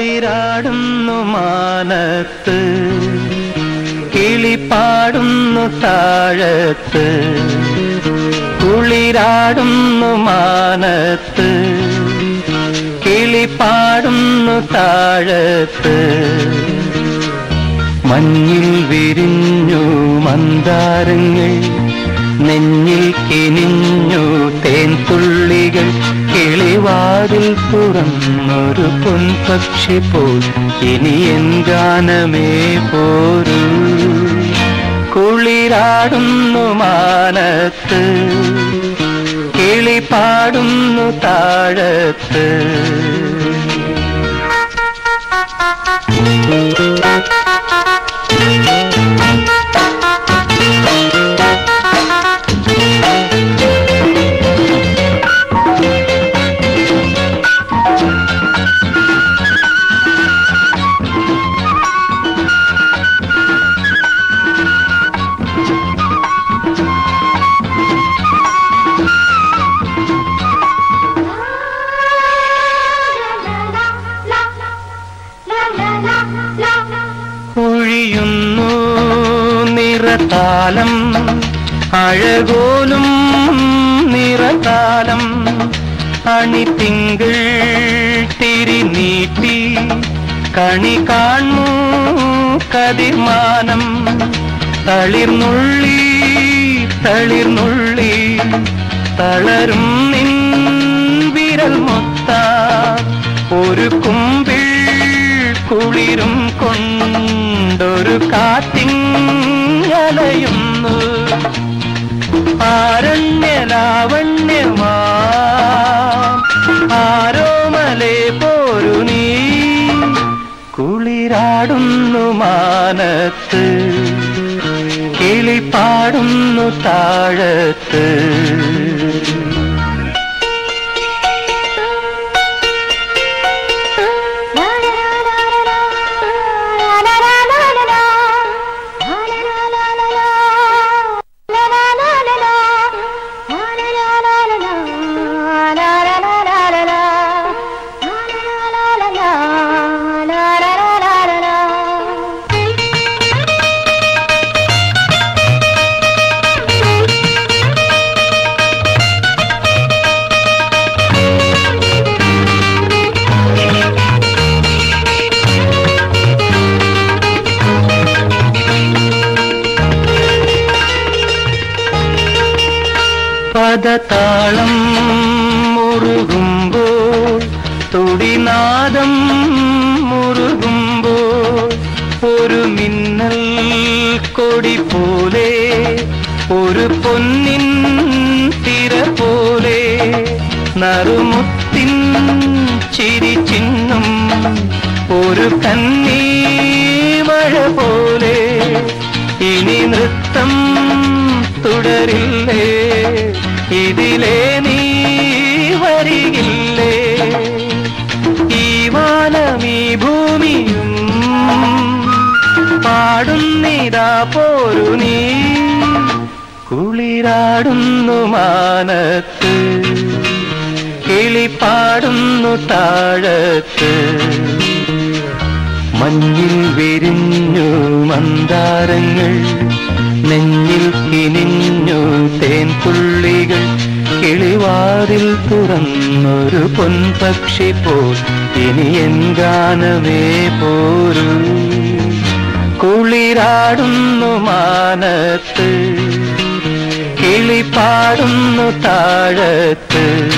കുളിരാടുന്നു മാനത്ത് കിളിപ്പാടുന്നു താഴത്ത് കുളിരാടുന്നു മാനത്ത് കിളിപ്പാടുന്നു താഴത്ത് മഞ്ഞിൽ വിരിഞ്ഞു മന്ദാരങ്ങൾ നെഞ്ഞിൽ കിനിഞ്ഞു തേൻതുള്ളികൾ കിളിവാതിൽ തുറന്നൊരു പൊൻപക്ഷി പോൽ ഇനി എൻ ഗാനമേ പോരൂ കുളിരാടുന്നു മാനത്ത് കിളിപ്പാടുന്നു താഴത്ത് ഒഴിയുന്നു നിറതാലം അഴകോലും നിറതാലം അണിത്തിങ്കൾ തിരിനീട്ടി കണി കാണു കതിർമാനം തളിർന്നുള്ളി തളിർന്നുള്ളി തളരും നിൻ വിരൽ മൊത്ത ഒരു കുമ്പിൾ കുളിരും കൊണ്ടൊരു കാറ്റിങ്ങലയുന്നു ആരണ്യലാവണ്യമാ ആരോമലേ പോരു നീ കുളിരാടുന്നു മാനത്ത് കിളിപ്പാടുന്നു താഴത്ത് പദതാളം മുറുകുമ്പോൾ തുടിനാദം മുറുകുമ്പോൾ ഒരു മിന്നൽ കൊടി പോലെ ഒരു പൊന്നിൻ തിര പോലെ നറുമുത്തിൻ ചിരി ചിഹ്നം ഒരു കന്നീ മഴ പോലെ ഇനി നൃത്തം തുടരില്ലേ ഇതിലേ നീ വരികില്ലേ ഈ വാനം ഈ ഭൂമിയും പാടുന്നിതാ പോരു നീ കുളിരാടുന്നു മാനത്ത് കിളിപ്പാടുന്നു താഴത്ത് മഞ്ഞിൽ വിരിഞ്ഞു മന്ദാരങ്ങൾ നെഞ്ഞിൽ കിനിഞ്ഞു തേൻപുള്ളികൾ കിളിവാതിൽ തുറന്നൊരു പൊൻപക്ഷി പോൽ ഇനി എൻ ഗാനമേ പോരൂ കുളിരാടുന്നു മാനത്ത് കിളിപ്പാടുന്നു താഴത്ത്